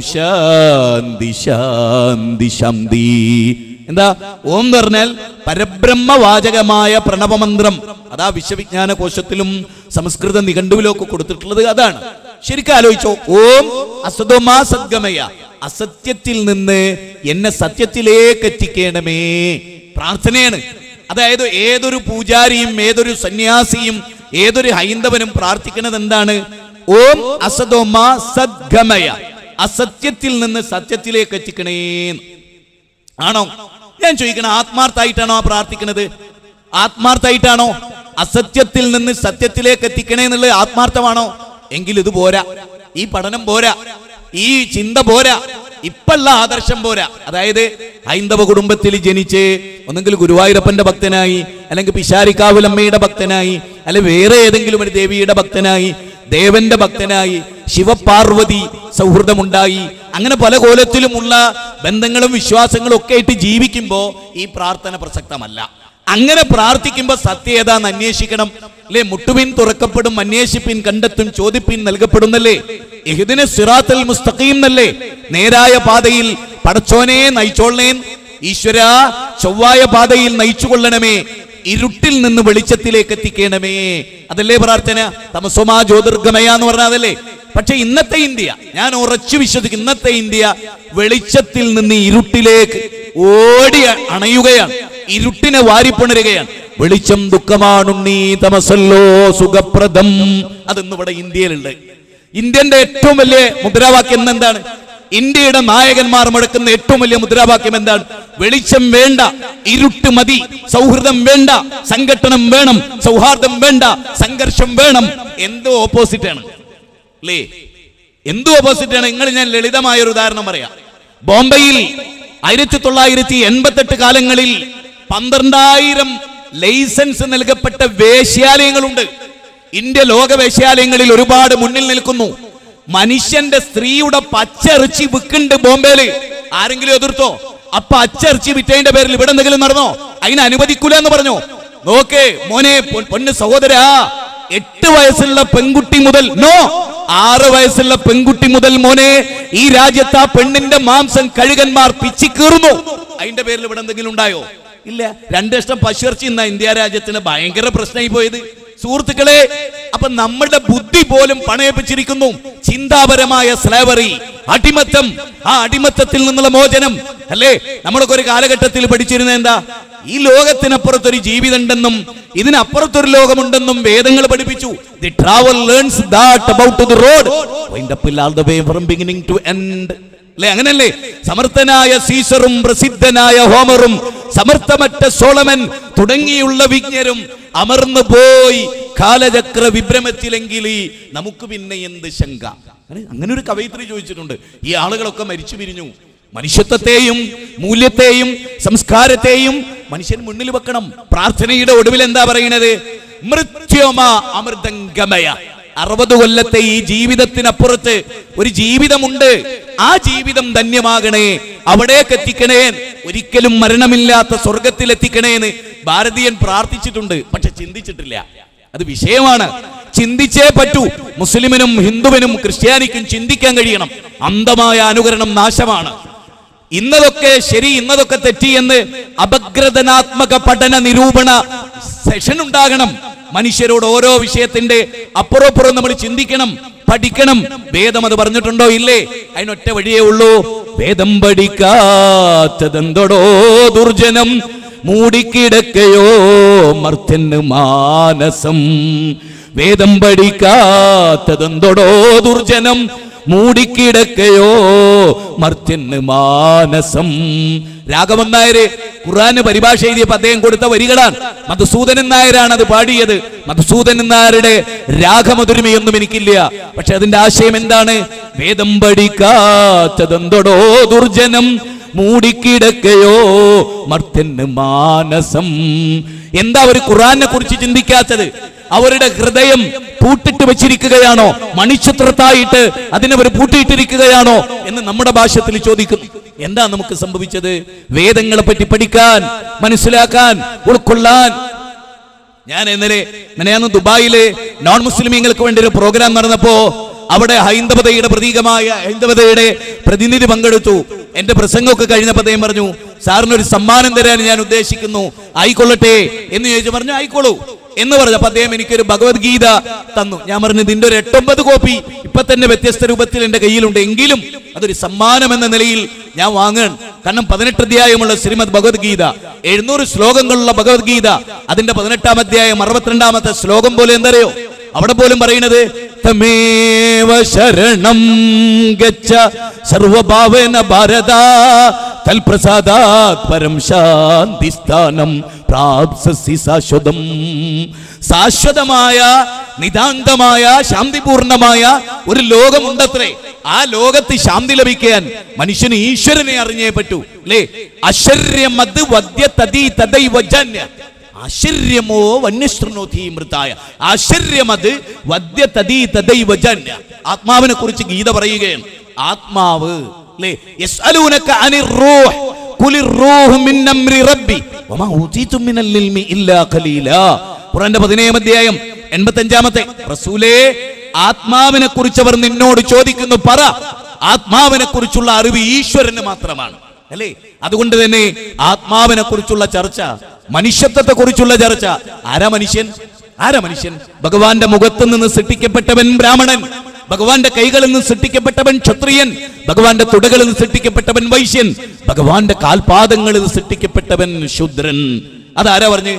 ശാന്തി ശാന്തി ശാന്തി എന്താ ഓം എന്ന് പറഞ്ഞാൽ പരബ്രഹ്മവാചകമായ പ്രണവമന്ത്രം അതാ വിശ്വവിജ്ഞാന കോശത്തിലും സംസ്കൃത നിഘണ്ടുവിലും ഒക്കെ കൊടുത്തിട്ടുള്ളത് അതാണ് ശരിക്കും ആലോചിച്ചോ ഓം അസതോമാ സദ്ഗമയ അസത്യത്തിൽ നിന്ന് എന്നെ സത്യത്തിലേക്ക് എത്തിക്കണമേ പ്രാർത്ഥനയാണ് അതായത് ഏതൊരു പൂജാരിയും ഏതൊരു സന്യാസിയും ഏതൊരു ഹൈന്ദവനും പ്രാർത്ഥിക്കുന്നത് എന്താണ് ഓം അസതോമ സദ്ഗമയ അസത്യത്തിൽ നിന്ന് സത്യത്തിലേക്ക് എത്തിക്കണേന്ന് ആണോ ഞാൻ ചോദിക്കണം ആത്മാർത്ഥായിട്ടാണോ ആ പ്രാർത്ഥിക്കുന്നത് ആത്മാർത്ഥായിട്ടാണോ അസത്യത്തിൽ നിന്ന് സത്യത്തിലേക്ക് എത്തിക്കണേ എന്നുള്ളത് ആത്മാർത്ഥമാണോ എങ്കിൽ ഇത് പോരാ ഈ പഠനം പോരാ ഈ ചിന്ത പോരാ ഇപ്പള്ള ആദർശം പോരാ അതായത് ഹൈന്ദവ കുടുംബത്തിൽ ജനിച്ച് ഒന്നെങ്കിൽ ഗുരുവായൂരപ്പന്റെ ഭക്തനായി അല്ലെങ്കിൽ പിശാരിക്കാവുലമ്മയുടെ ഭക്തനായി അല്ലെ വേറെ ഏതെങ്കിലും ഒരു ദേവിയുടെ ഭക്തനായി ദേവന്റെ ഭക്തനായി ശിവപാർവതി സൗഹൃദമുണ്ടായി അങ്ങനെ പല കോലത്തിലുമുള്ള ബന്ധങ്ങളും വിശ്വാസങ്ങളും ഒക്കെ ആയിട്ട് ജീവിക്കുമ്പോൾ ഈ പ്രാർത്ഥന പ്രസക്തമല്ല അങ്ങനെ പ്രാർത്ഥിക്കുമ്പോൾ സത്യതാന്ന് അന്വേഷിക്കണം അല്ലെ മുട്ടുപിൻ തുറക്കപ്പെടും അന്വേഷിപ്പിൻ കണ്ടെത്തും ചോദിപ്പിൻ നൽകപ്പെടുന്നല്ലേ എഹുദിന് സിറാത്തൽ മുസ്തഖീം എന്നല്ലേ നേരായ പാതയിൽ പടച്ചോനെ നയിച്ചോളേൻ ഈശ്വര ചൊവ്വായ പാതയിൽ നയിച്ചു കൊള്ളണമേ ഇരുട്ടിൽ നിന്ന് വെളിച്ചത്തിലേക്ക് എത്തിക്കണമേ അതല്ലേ പ്രാർത്ഥന തമസോമാ ജ്യോതിർഗമയ എന്ന് പറഞ്ഞാൽ അതല്ലേ പക്ഷെ ഇന്നത്തെ ഇന്ത്യ ഞാൻ ഉറച്ചു വിശ്വസിക്കും ഇന്നത്തെ ഇന്ത്യ വെളിച്ചത്തിൽ നിന്ന് ഇരുട്ടിലേക്ക് ഓടി അണയുകയാണ് ഇരുട്ടിനെ വാരിപ്പുണരുകയാണ് വെളിച്ചം ദുഃഖമാണുണ്ണീ തമസല്ലോ സുഖപ്രദം അതൊന്നും ഇവിടെ ഇന്ത്യയിലുണ്ട് ഇന്ത്യന്റെ ഏറ്റവും വലിയ മുദ്രാവാക്യം എന്താണ് ഇന്ത്യയുടെ നായകന്മാർ മുഴക്കുന്ന ഏറ്റവും വലിയ മുദ്രാവാക്യം എന്താണ് വെളിച്ചം വേണ്ട ഇരുട്ട് മതി സൗഹൃദം വേണ്ട സംഘട്ടനം വേണം സൗഹാർദ്ദം വേണ്ട സംഘർഷം വേണം എന്തോ ഓപ്പോസിറ്റ് ആണ് അല്ലേ എന്തോ ഓപ്പോസിറ്റ് ആണ് നിങ്ങൾ ഞാൻ ലളിതമായ ഒരു ഉദാഹരണം പറയാം ബോംബെയിൽ ആയിരത്തി തൊള്ളായിരത്തി എൺപത്തെട്ട് കാലങ്ങളിൽ പന്ത്രണ്ടായിരം ലൈസൻസ് നൽകപ്പെട്ട വേശ്യാലയങ്ങളുണ്ട് ഇന്ത്യ ലോക വേശ്യാലയങ്ങളിൽ ഒരുപാട് മുന്നിൽ നിൽക്കുന്നു മനുഷ്യന്റെ സ്ത്രീയുടെ പച്ചിറച്ചി വിൽക്കുന്നുണ്ട് ബോംബെയില് ആരെങ്കിലും എതിർത്തോ അപ്പൊ അച്ചിറച്ചി വിറ്റതിന്റെ പേരിൽ ഇവിടെ എന്തെങ്കിലും നടന്നോ അതിന് അനുവദിക്കൂല എന്ന് പറഞ്ഞു നോക്കേ മോനെ പൊ- പൊന്ന് സഹോദരാ എട്ട് വയസ്സുള്ള പെൺകുട്ടി മുതൽ നോ ആറ് വയസ്സുള്ള പെൺകുട്ടി മുതൽ മോനെ ഈ രാജ്യത്ത് ആ പെണ്ണിന്റെ മാംസം കഴുകന്മാർ പിച്ചിക്കീറുന്നു അതിന്റെ പേരിൽ ഇവിടെ എന്തെങ്കിലും ഉണ്ടായോ ഇല്ല രണ്ടിഷ്ടം പശുർച്ചി ഇന്ന ഇന്ത്യ രാജ്യത്തിന് ഭയങ്കര പ്രശ്നമായി പോയത് സുഹൃത്തുക്കളെ അപ്പൊ നമ്മുടെ ബുദ്ധി പോലും പണയപ്പിച്ചിരിക്കുന്നു ചിന്താപരമായ സ്ലേവറി അടിമത്തം ആ അടിമത്തത്തിൽ നിന്നുള്ള മോചനം അല്ലേ നമ്മളൊക്കെ ഒരു കാലഘട്ടത്തിൽ പഠിച്ചിരുന്ന എന്താ ഈ ലോകത്തിനപ്പുറത്തൊരു ജീവിതം ഉണ്ടെന്നും ഇതിനപ്പുറത്തൊരു ലോകമുണ്ടെന്നും വേദങ്ങൾ പഠിപ്പിച്ചു the travel learns that about the road wind up all the way from beginning to end അല്ലെ അങ്ങനല്ലേ സമർത്ഥനായ സീസറും പ്രസിദ്ധനായ ഹോമറും സമർത്ഥമറ്റ സോളമൻ തുടങ്ങിയുള്ള വിജ്ഞരും അമർന്നു പോയി കാലചക്ര വിഭ്രമത്തിലെങ്കിൽ നമുക്ക് പിന്നെ എന്ത് ശങ്ക അങ്ങനെ- അങ്ങനെ ഒരു കവയിത്രി ചോദിച്ചിട്ടുണ്ട് ഈ ആളുകളൊക്കെ മരിച്ചു പിരിഞ്ഞു മനുഷ്യത്വത്തെയും മൂല്യത്തെയും സംസ്കാരത്തെയും മനുഷ്യൻ മുന്നിൽ വെക്കണം പ്രാർത്ഥനയുടെ ഒടുവിൽ എന്താ പറയുന്നത് മൃത്യോമ അമൃതംഗമയ അറുപത് കൊല്ലത്തെ ഈ ജീവിതത്തിനപ്പുറത്ത് ഒരു ജീവിതമുണ്ട് ആ ജീവിതം ധന്യമാകണേ അവിടേക്ക് എത്തിക്കണേ ഒരിക്കലും മരണമില്ലാത്ത സ്വർഗത്തിൽ എത്തിക്കണേന്ന് ഭാരതീയൻ പ്രാർത്ഥിച്ചിട്ടുണ്ട് പക്ഷെ ചിന്തിച്ചിട്ടില്ല അത് വിഷയമാണ് ചിന്തിച്ചേ പറ്റൂ മുസ്ലിമിനും ഹിന്ദുവിനും ക്രിസ്ത്യാനിക്കും ചിന്തിക്കാൻ കഴിയണം അന്ധമായ അനുകരണം നാശമാണ് ഇന്നതൊക്കെ ശരി ഇന്നതൊക്കെ തെറ്റി എന്ന് അപഗ്രഥനാത്മക പഠന നിരൂപണ സെഷൻ ഉണ്ടാകണം മനുഷ്യരോട് ഓരോ വിഷയത്തിന്റെ അപ്പുറപ്പുറം നമ്മൾ ചിന്തിക്കണം പഠിക്കണം വേദം അത് പറഞ്ഞിട്ടുണ്ടോ ഇല്ലേ അതിനൊറ്റ വഴിയേ ഉള്ളൂ വേദം പഠിക്കാത്തതെന്തോടോ ദുർജനം മൂടിക്കിടക്കയോ മർത്യന് മാനസം വേദം പഠിക്കാത്തതെന്തോടോ ദുർജനം മൂടിക്കിടക്കയോ മർത്യന് മാനസം രാഘവൻ നായര് ഖുറാന് പരിഭാഷ എഴുതിയപ്പോ അദ്ദേഹം കൊടുത്ത വരികളാണ് മധുസൂദനൻ നായരാണ് അത് പാടിയത് മധുസൂദനൻ നായരുടെ രാഗമധുരിമയൊന്നും എനിക്കില്ല പക്ഷെ അതിന്റെ ആശയം എന്താണ് വേദം പഠിക്കാത്തതെന്തോടോ ദുർജനം മൂടിക്കിടക്കയോ മർത്യന് മാനസം എന്താ ഒരു ഖുറാനെ കുറിച്ച് ചിന്തിക്കാത്തത് അവരുടെ ഹൃദയം പൂട്ടിട്ട് വെച്ചിരിക്കുകയാണോ മണിച്ചിത്രത്തായിട്ട് അതിനെ അവർ പൂട്ടിയിട്ടിരിക്കുകയാണോ എന്ന് നമ്മുടെ ഭാഷത്തിൽ ചോദിക്കുന്നു എന്താ നമുക്ക് സംഭവിച്ചത് വേദങ്ങളെ പറ്റി പഠിക്കാൻ മനസ്സിലാക്കാൻ ഉൾക്കൊള്ളാൻ ഞാൻ ഇന്നലെ മിനിയാന്ന് ദുബായില് നോൺ മുസ്ലിമീങ്ങൾക്ക് വേണ്ടി ഒരു പ്രോഗ്രാം നടന്നപ്പോ അവിടെ ഹൈന്ദവതയുടെ പ്രതീകമായ ഹൈന്ദവതയുടെ പ്രതിനിധി പങ്കെടുത്തു എന്റെ പ്രസംഗമൊക്കെ കഴിഞ്ഞപ്പോ അദ്ദേഹം പറഞ്ഞു സാറിന് ഒരു സമ്മാനം തരാൻ ഞാൻ ഉദ്ദേശിക്കുന്നു ആയിക്കൊള്ളട്ടെ എന്ന് ചോദിച്ചു പറഞ്ഞു ആയിക്കോളൂ എന്ന് പറഞ്ഞപ്പോ അദ്ദേഹം എനിക്കൊരു ഭഗവത്ഗീത തന്നു ഞാൻ പറഞ്ഞു ഇതിന്റെ ഒരു എട്ടൊമ്പത് കോപ്പി ഇപ്പൊ തന്നെ വ്യത്യസ്ത രൂപത്തിൽ എന്റെ കയ്യിലുണ്ട് എങ്കിലും അതൊരു സമ്മാനം എന്ന നിലയിൽ ഞാൻ വാങ്ങാൻ കാരണം പതിനെട്ട് അധ്യായമുള്ള ശ്രീമദ് ഭഗവത്ഗീത എഴുന്നൂറ് ശ്ലോകങ്ങളുള്ള ഭഗവത്ഗീത അതിന്റെ പതിനെട്ടാം അധ്യായം അറുപത്തിരണ്ടാമത്തെ ശ്ലോകം പോലെ എന്തറിയോ അവിടെ പോലും പറയുന്നത് തമേവ ശരണം ഗച്ഛ സർവഭാവന ഭാരത തൽപ്രസാദാത് പരം ശാന്തി സ്ഥാനം പ്രാപ്സസി ശാശ്വതം ശാശ്വതമായ നിതാന്തമായ ശാന്തിപൂർണമായ ഒരു ലോകമുണ്ടത്രേ ആ ലോകത്ത് ശാന്തി ലഭിക്കാൻ മനുഷ്യന് ഈശ്വരനെ അറിഞ്ഞേ പറ്റൂ അല്ലേ അശര്യമത് വദ്യ തദീ തദൈവ ജന്യ ആശ്ചര്യമോ വന്യശ്രണോധി മൃതായ ആശ്ചര്യമത് വദ്യ തദീ തദൈവ ജന്യ ആത്മാവിനെ കുറിച്ച് ഗീത പറയുകയാണ് ആത്മാവ് അല്ലേ യസ്അലൂനക അനിർ റൂഹ് ഖുലിർ റൂഹ് മിൻ അംരി റബ്ബി വമാ ഊതീതും മിനൽ ഇൽമി ഇല്ലാ ഖലീലാ ഖുർആന്റെ 17 അധ്യായം 85ാമത്തെ റസൂലേ ആത്മാവിനെ കുറിച്ച് അവർ നിന്നോട് ചോദിക്കുന്നു പറ ആത്മാവിനെ കുറിച്ചുള്ള അറിവ് ഈശ്വരന് മാത്രമാണ് അല്ലേ അതുകൊണ്ട് തന്നെ ആത്മാവിനെ കുറിച്ചുള്ള ചർച്ച മനുഷ്യത്വത്തെ കുറിച്ചുള്ള ചർച്ച ആരാ മനുഷ്യൻ ആരാ മനുഷ്യൻ ഭഗവാന്റെ മുഖത്ത് നിന്ന് സൃഷ്ടിക്കപ്പെട്ടവൻ ബ്രാഹ്മണൻ ഭഗവാന്റെ കൈകളിൽ നിന്ന് സൃഷ്ടിക്കപ്പെട്ടവൻ ക്ഷത്രിയൻ ഭഗവാന്റെ തുടകളിൽ നിന്ന് സൃഷ്ടിക്കപ്പെട്ടവൻ വൈശ്യൻ ഭഗവാന്റെ കാൽപാദങ്ങളിൽ നിന്ന് സൃഷ്ടിക്കപ്പെട്ടവൻ ശൂദ്രൻ അതാരാ പറഞ്ഞു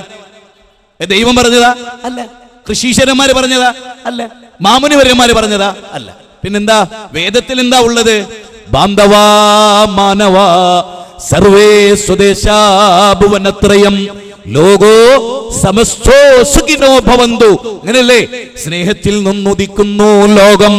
ഏ, ദൈവം പറഞ്ഞതാ അല്ല കൃഷീശ്വരന്മാര് പറഞ്ഞതാ അല്ല മാമുനിവര്യന്മാര് പറഞ്ഞതാ അല്ല പിന്നെന്താ വേദത്തിൽ എന്താ ഉള്ളത് ബാന്ധവാ മാനവാ സർവേ സ്വദേശാ ഭുവനത്രയം ലോകോ സമസ്തോ സുഖിനോ ഭവന്തു അങ്ങനെയല്ലേ സ്നേഹത്തിൽ നിന്നുദിക്കുന്നു ലോകം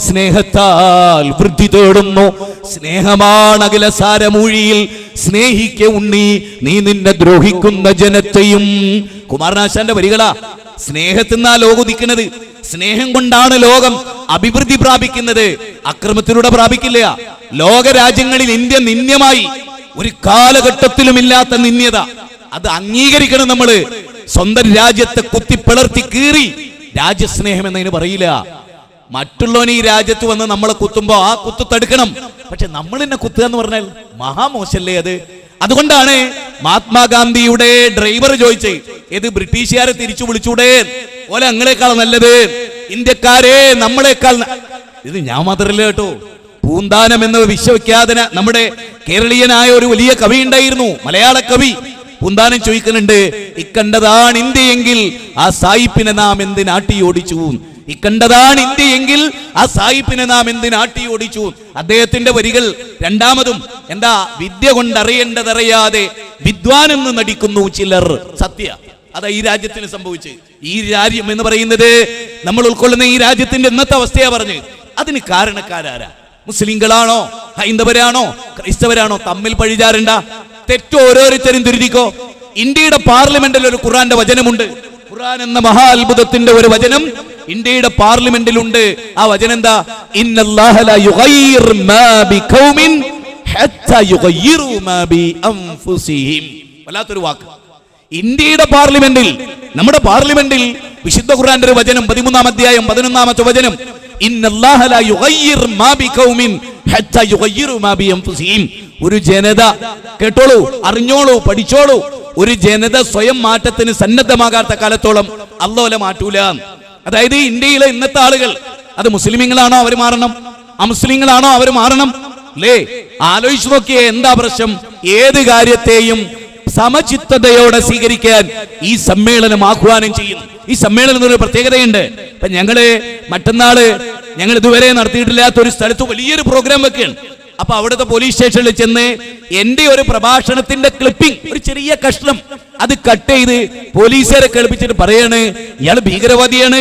സ്നേഹത്താൽ വൃദ്ധി തേടുന്നു സ്നേഹമാണ് അഖില സാരമൂഴിയിൽ സ്നേഹിക്ക ഉണ്ണി നീ നിന്നെ ദ്രോഹിക്കുന്ന ജനത്തെയും കുമാരനാശാന്റെ വരികളാ സ്നേഹത്തിന്നാ ലോകം ഉദിക്കുന്നത് സ്നേഹം കൊണ്ടാണ് ലോകം അഭിവൃദ്ധി പ്രാപിക്കുന്നത് അക്രമത്തിലൂടെ പ്രാപിക്കില്ല ലോകരാജ്യങ്ങളിൽ ഇന്ത്യ നിന്ദ്യമായി ഒരു കാലഘട്ടത്തിലും ഇല്ലാത്ത നിന്ദ്യത അത് അംഗീകരിക്കണം നമ്മള് സ്വന്തം രാജ്യത്തെ കുത്തി പിളർത്തി കീറി രാജ്യസ്നേഹം എന്നതിന് പറയില്ല മറ്റുള്ളവൻ ഈ രാജ്യത്ത് വന്ന് നമ്മളെ കുത്തുമ്പോ ആ കുത്തു തടുക്കണം പക്ഷെ നമ്മൾ എന്നെ കുത്തുക എന്ന് പറഞ്ഞാൽ മഹാമോശല്ലേ അത് അതുകൊണ്ടാണ് മഹാത്മാഗാന്ധിയുടെ ഡ്രൈവർ ചോദിച്ചേ ഏത് ബ്രിട്ടീഷുകാരെ തിരിച്ചു വിളിച്ചൂടെ ഓല ഞങ്ങളെക്കാൾ നല്ലത് ഇന്ത്യക്കാരെ നമ്മളെക്കാൾ ന- ഇത് ഞാൻ മാത്രല്ല കേട്ടോ പൂന്താനം എന്ന വിശ്വവിഖ്യാതന നമ്മുടെ കേരളീയനായ ഒരു വലിയ കവി ഉണ്ടായിരുന്നു മലയാള കവി പൂന്താനം ചോദിക്കുന്നുണ്ട് ഇക്കണ്ടതാണ് ഇന്ത്യയെങ്കിൽ ആ സായിപ്പിനെ നാം എന്തിനാട്ടി ഓടിച്ചു ഇക്കണ്ടതാണ് ഇന്ത്യയെങ്കിൽ ആ സായിപ്പിനെ നാം എന്തിനാട്ടി ഓടിച്ചു അദ്ദേഹത്തിന്റെ വരികൾ രണ്ടാമതും എന്താ വിദ്യ കൊണ്ടറിയേണ്ടതറിയാതെ വിദ്വാനെന്ന് നടിക്കുന്നു ചിലർ സത്യ അതാ ഈ രാജ്യത്തിന് സംഭവിച്ച് ഈ രാജ്യം എന്ന് പറയുന്നത് നമ്മൾ ഉൾക്കൊള്ളുന്ന ഈ രാജ്യത്തിന്റെ ഇന്നത്തെ അവസ്ഥയാ പറഞ്ഞ് അതിന് കാരണക്കാരാരാ മുസ്ലിങ്ങളാണോ ഹൈന്ദവരാണോ ക്രൈസ്തവരാണോ തമ്മിൽ പഴിചാരണ്ട തെറ്റ് ഓരോരുത്തരും തിരുതിക്കോ ഇന്ത്യയുടെ പാർലമെന്റിൽ ഒരു ഖുറാന്റെ വചനമുണ്ട് ഖുറാൻ എന്ന മഹാ അത്ഭുതത്തിന്റെ ഒരു വചനം ഇന്ത്യയുടെ പാർലമെന്റിലുണ്ട് ആ വചനം എന്താ ഇന്നല്ലാഹ ലാ യുഗയ്യിർ മാ ബിഖൗമിൻ ഹത്താ യുഗയ്യിറു മാ ബി അൻഫുസിഹിം വല്ലാത്തൊരു വാക്ക് ഇന്ത്യയുടെ പാർലമെന്റിൽ നമ്മുടെ പാർലമെന്റിൽ വിശുദ്ധ ഖുർആന്റെ ഒരു വചനം പതിമൂന്നാം അധ്യായം പതിനൊന്നാമത്തെ വചനം ഇന്നല്ലാഹ ലാ യുഗയ്യിർ മാ ബിഖൗമിൻ ഹത്താ യുഗയ്യിറു മാ ബി അൻഫുസിഹിം ഒരു ജനത കേട്ടോളൂ അറിഞ്ഞോളൂ പഠിച്ചോളൂ ഒരു ജനത സ്വയം മാറ്റത്തിന് സന്നദ്ധമാകാത്ത കാലത്തോളം അല്ലോല മാറ്റൂല അതായത് ഇന്ത്യയിലെ ഇന്നത്തെ ആളുകൾ അത് മുസ്ലിമീങ്ങളാണോ അവർ മാറണം അമുസ്ലിങ്ങളാണോ അവർ മാറണം അല്ലേ ആലോചിച്ചു നോക്കിയേ എന്താ പ്രശ്നം ഏത് കാര്യത്തെയും സമചിത്തതയോടെ സ്വീകരിക്കാൻ ഈ സമ്മേളനം ആഹ്വാനം ചെയ്യുന്നു ഈ സമ്മേളനത്തിന് ഒരു പ്രത്യേകതയുണ്ട് ഇപ്പൊ ഞങ്ങള് മറ്റന്നാള് ഞങ്ങൾ ഇതുവരെ നടത്തിയിട്ടില്ലാത്ത ഒരു സ്ഥലത്ത് വലിയൊരു പ്രോഗ്രാം വെക്കുകയാണ് അപ്പൊ അവിടുത്തെ പോലീസ് സ്റ്റേഷനിൽ ചെന്ന് എന്റെ ഒരു പ്രഭാഷണത്തിന്റെ ക്ലിപ്പിംഗ് ഒരു ചെറിയ കഷ്ണം അത് കട്ട് ചെയ്ത് പോലീസുകാരെ കേൾപ്പിച്ചിട്ട് പറയാണ് ഇയാൾ ഭീകരവാദിയാണ്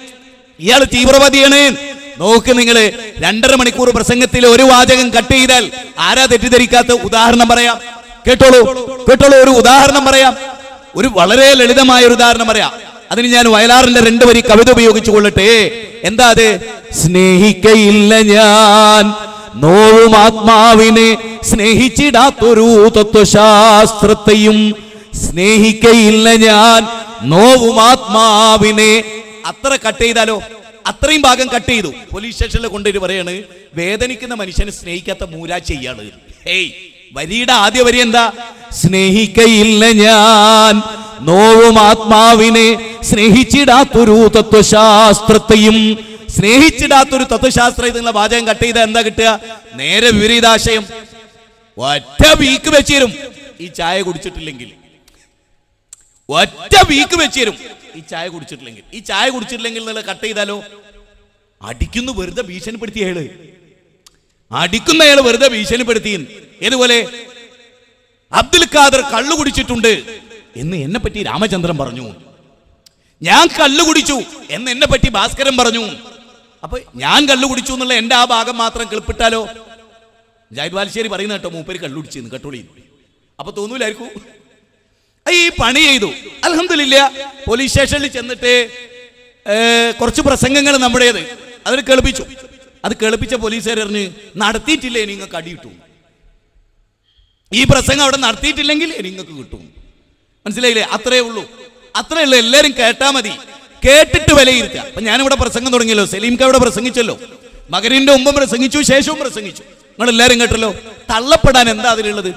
ഇയാൾ തീവ്രവാദിയാണ് നോക്ക് നിങ്ങള് രണ്ടര മണിക്കൂർ പ്രസംഗത്തിൽ ഒരു വാചകം കട്ട് ചെയ്താൽ ആരാ തെറ്റിദ്ധരിക്കാത്ത ഉദാഹരണം പറയാം കേട്ടോളൂ കേട്ടോളൂ ഒരു ഉദാഹരണം പറയാം ഒരു വളരെ ലളിതമായ ഒരു ഉദാഹരണം പറയാം അതിന് ഞാൻ വയലാറിന്റെ രണ്ട് വരി കവിത ഉപയോഗിച്ചു കൊള്ളട്ടെ എന്താ അത് സ്നേഹിക്കയില്ല ഞാൻ നോവും ആത്മാവിനെ സ്നേഹിച്ചിടാത്തൊരു തത്വശാസ്ത്രത്തെയും സ്നേഹിക്കയില്ല ഞാൻ നോവും ആത്മാവിനെ അത്ര കട്ട് ചെയ്താലോ അത്രയും ഭാഗം കട്ട് ചെയ്തു പോലീസ് സ്റ്റേഷനിൽ കൊണ്ടുപോയി പറയാണ് വേദനിക്കുന്ന മനുഷ്യനെ സ്നേഹിക്കാത്ത മൂരാ ചെയ്യാണ് ഹേയ് വരിയുടെ ആദ്യ വരി എന്താ സ്നേഹിക്കയില്ല ഞാൻ നോവും ആത്മാവിനെ സ്നേഹിച്ചിടാത്തൊരു തത്വശാസ്ത്രത്തെയും സ്നേഹിച്ചിടാത്തൊരു തത്വശാസ്ത്രം എന്നുള്ള വാചകം കട്ട് ചെയ്താൽ എന്താ കിട്ടുക നേരെ വിപരീതാശയം ഒറ്റ വീക്ക് വെച്ചേരും ഈ ചായ കുടിച്ചിട്ടില്ലെങ്കിൽ ഒറ്റ വീക്ക് വെച്ചേരും ഈ ചായ കുടിച്ചിട്ടില്ലെങ്കിൽ ഈ ചായ കുടിച്ചിട്ടില്ലെങ്കിൽ എന്നുള്ള കട്ട് ചെയ്താലോ അടിക്കുന്നു വെറുതെ ഭീഷണിപ്പെടുത്തിയ അയാള് അടിക്കുന്ന അയാള് വെറുതെ ഭീഷണിപ്പെടുത്തി ഏതുപോലെ അബ്ദുൽ ഖാദർ കള്ളു കുടിച്ചിട്ടുണ്ട് എന്ന് എന്നെ പറ്റി രാമചന്ദ്രൻ പറഞ്ഞു ഞാൻ കള്ളു കുടിച്ചു എന്ന് എന്നെ പറ്റി ഭാസ്കരൻ പറഞ്ഞു അപ്പൊ ഞാൻ കള്ളു കുടിച്ചു എന്നുള്ള എന്റെ ആ ഭാഗം മാത്രം കിളിപ്പിട്ടാലോ ജാഹിദ് ബാലുശ്ശേരി പറയുന്ന കേട്ടോ മൂപ്പര് കള്ളു കുടിച്ചു കട്ടോളി അപ്പൊ തോന്നൂലായിരിക്കും ഈ പണി ചെയ്തു അലഹമില്ല പോലീസ് സ്റ്റേഷനിൽ ചെന്നിട്ട് ഏ, കുറച്ച് പ്രസംഗങ്ങൾ നമ്മുടേത് അതിൽ കേൾപ്പിച്ചു അത് കേൾപ്പിച്ച പോലീസുകാർ അറിഞ്ഞ് നടത്തിയിട്ടില്ലേ നിങ്ങൾക്ക് അടി കിട്ടും ഈ പ്രസംഗം അവിടെ നടത്തിയിട്ടില്ലെങ്കിൽ നിങ്ങൾക്ക് കിട്ടും മനസ്സിലായില്ലേ അത്രേ ഉള്ളൂ അത്രേ ഉള്ളൂ എല്ലാവരും കേട്ടാ മതി കേട്ടിട്ട് വിലയിരുത്തുക അപ്പൊ ഞാനിവിടെ പ്രസംഗം തുടങ്ങിയല്ലോ സലീംക്ക് അവിടെ പ്രസംഗിച്ചല്ലോ മകരിന്റെ മുമ്പും പ്രസംഗിച്ചു ശേഷവും പ്രസംഗിച്ചു നിങ്ങൾ എല്ലാവരും കേട്ടല്ലോ തള്ളപ്പെടാൻ എന്താ അതിലുള്ളത്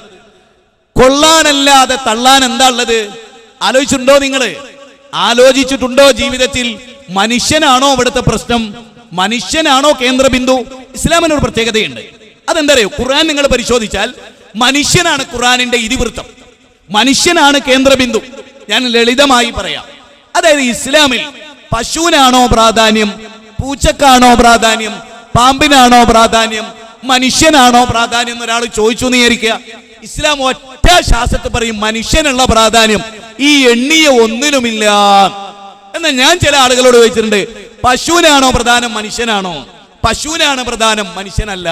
കൊള്ളാനല്ലാതെ തള്ളാൻ എന്താ ഉള്ളത് ആലോചിച്ചിട്ടുണ്ടോ നിങ്ങള് ആലോചിച്ചിട്ടുണ്ടോ ജീവിതത്തിൽ മനുഷ്യനാണോ ഇവിടുത്തെ പ്രശ്നം മനുഷ്യനാണോ കേന്ദ്രബിന്ദു ഇസ്ലാമിന് ഒരു പ്രത്യേകതയുണ്ട് അതെന്താ അറിയോ ഖുർആൻ നിങ്ങൾ പരിശോധിച്ചാൽ മനുഷ്യനാണ് ഖുർആനിന്റെ ഇതിവൃത്തം മനുഷ്യനാണ് കേന്ദ്രബിന്ദു ഞാൻ ലളിതമായി പറയാം അതായത് ഇസ്ലാമിൽ പശുവിനാണോ പ്രാധാന്യം പൂച്ചക്കാണോ പ്രാധാന്യം പാമ്പിനാണോ പ്രാധാന്യം മനുഷ്യനാണോ പ്രാധാന്യം എന്ന് ഒരാൾ ചോദിച്ചു എന്ന് വിചാരിക്കുക ഇസ്ലാം ഒറ്റ ശാസ്ത്രത്തിൽ പറയും മനുഷ്യനുള്ള പ്രാധാന്യം ഈ എണ്ണിയ ഒന്നിനുമില്ല എന്നാൽ ഞാൻ ചില ആളുകളോട് ചോദിച്ചിട്ടുണ്ട് പശുവിനാണോ പ്രധാനം മനുഷ്യനാണോ പശുവിനാണ് പ്രധാനം മനുഷ്യനല്ല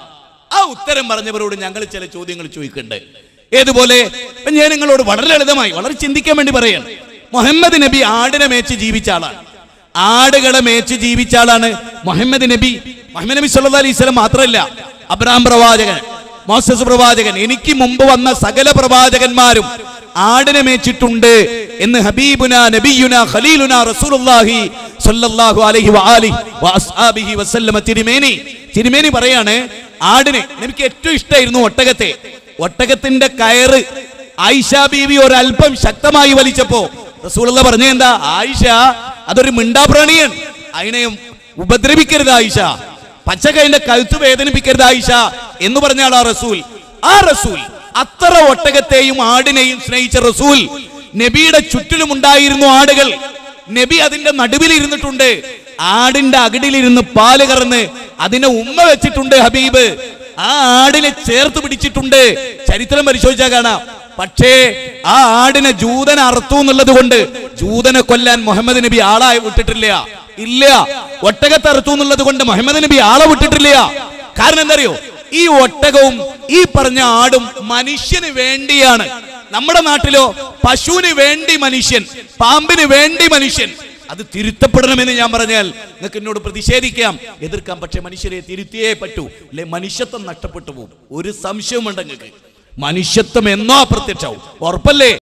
ആ ഉത്തരം പറഞ്ഞവരോട് ഞങ്ങൾ ചില ചോദ്യങ്ങൾ ചോദിക്കുന്നുണ്ട് ഏതുപോലെ ഇപ്പൊ ഞാൻ നിങ്ങളോട് വളരെ ലളിതമായി വളരെ ചിന്തിക്കാൻ വേണ്ടി പറയാണ് മുഹമ്മദ് നബി ആടിനെ മേച്ച് ജീവിച്ച ആളാണ് ആടുകളെ മേച്ച് ജീവിച്ച ആളാണ് മുഹമ്മദ് നബി മുഹമ്മദ് നബി സല്ലല്ലാഹു അലൈഹി വസല്ലം മാത്രമല്ല അബ്രഹാം പ്രവാചകൻ മോസസ് പ്രവാചകൻ എനിക്ക് മുമ്പ് വന്ന സകല പ്രവാചകന്മാരും ആടിനെ മേച്ചിട്ടുണ്ട് എന്ന് ഹബീബുന നബിയുന ഖലീലുന റസൂലുള്ളാഹി സ്വല്ലല്ലാഹു അലൈഹി വആലിഹി വഅസ്ഹാബിഹി വസല്ലമ തിരുമേനി തിരുമേനി പറയാണ് ആടിനെ എനിക്ക് ഏറ്റവും ഇഷ്ടമായിരുന്നു ഒട്ടകത്തെ ഒട്ടകത്തിന്റെ കയറ് ആയിഷ ബീവി ഒരല്പം ശക്തമായി വലിച്ചപ്പോ റസൂലുള്ള പറഞ്ഞ എന്താ ആയിഷ അതൊരു മിണ്ടാപ്രാണിയാണ് അതിനെ ഉപദ്രവിക്കരുത് ആയിഷ പച്ചക്കൈന്റെ കഴുത്ത് വേദനിപ്പിക്കരുത് ആയിഷ എന്ന് പറഞ്ഞാൾ ആ റസൂൽ ആ റസൂൽ അത്ര ഒട്ടകത്തെയും ആടിനെയും സ്നേഹിച്ച റസൂൽ നബിയുടെ ചുറ്റിലും ഉണ്ടായിരുന്നു ആടുകൾ നബി അതിന്റെ നടുവിൽ ഇരുന്നിട്ടുണ്ട് ആടിന്റെ അകിടിലിരുന്ന് പാല് കറന്ന് അതിനെ ഉമ്മ വെച്ചിട്ടുണ്ട് ഹബീബ് ആ ആടിനെ ചേർത്ത് പിടിച്ചിട്ടുണ്ട് ചരിത്രം പരിശോധിച്ചാൽ കാണാം പക്ഷേ ആ ആടിനെ ജൂതനെ അറുത്തു എന്നുള്ളത് കൊണ്ട് ജൂതനെ കൊല്ലാൻ മുഹമ്മദ് നബി ആളായി വിട്ടിട്ടില്ല ഇല്ല ഒട്ടകത്തെ അറുത്തു എന്നുള്ളത് കൊണ്ട് മുഹമ്മദ് നബി ആളെ വിട്ടിട്ടില്ല കാരണം എന്താ അറിയോ ഈ ഒട്ടകവും ഈ പറഞ്ഞ ആടും മനുഷ്യന് വേണ്ടിയാണ് നമ്മുടെ നാട്ടിലോ പശുവിന് വേണ്ടി മനുഷ്യൻ പാമ്പിന് വേണ്ടി മനുഷ്യൻ അത് തിരുത്തപ്പെടണമെന്ന് ഞാൻ പറഞ്ഞാൽ നിങ്ങൾക്ക് എന്നോട് പ്രതിഷേധിക്കാം എതിർക്കാം പക്ഷെ മനുഷ്യരെ തിരുത്തിയേ പറ്റൂ അല്ലെ മനുഷ്യത്വം നഷ്ടപ്പെട്ടു പോകും ഒരു സംശയമുണ്ട് നിങ്ങൾക്ക് മനുഷ്യത്വം എന്നോ അപ്രത്യക്ഷവും ഉറപ്പല്ലേ